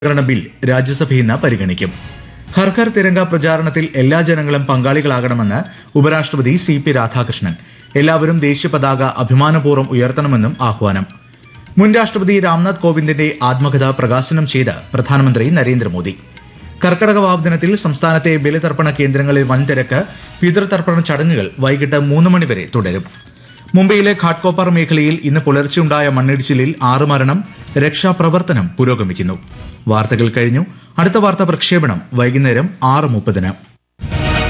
പ്രകടന ബിൽ രാജ്യസഭ ഇന്ന് പരിഗണിക്കും ഹർ ഘർ തിരങ്ക പ്രചാരണത്തിൽ എല്ലാ ജനങ്ങളും പങ്കാളികളാകണമെന്ന് ഉപരാഷ്ട്രപതി സി പി രാധാകൃഷ്ണൻ എല്ലാവരും ദേശീയ പതാക അഭിമാനപൂർവ്വം ഉയർത്തണമെന്നും ആഹ്വാനം മുൻ രാഷ്ട്രപതി രാംനാഥ് കോവിന്ദിന്റെ ആത്മകഥ പ്രകാശനം ചെയ്ത് പ്രധാനമന്ത്രി നരേന്ദ്രമോദി കർക്കടക വാവ് ദിനത്തിൽ സംസ്ഥാനത്തെ ബലിതർപ്പണ കേന്ദ്രങ്ങളിൽ വൻ തിരക്ക് പിതൃതർപ്പണ ചടങ്ങുകൾ വൈകിട്ട് മൂന്ന് മണിവരെ തുടരും മുംബൈയിലെ ഘാട്ട്കോപ്പർ മേഖലയിൽ ഇന്ന് പുലർച്ചെയുണ്ടായ മണ്ണിടിച്ചിലിൽ ആറ് മരണം രക്ഷാപ്രവർത്തനം പുരോഗമിക്കുന്നു വാർത്തകൾ കഴിഞ്ഞു അടുത്ത വാർത്താ പ്രക്ഷേപണം വൈകുന്നേരം ആറ് മുപ്പതിന്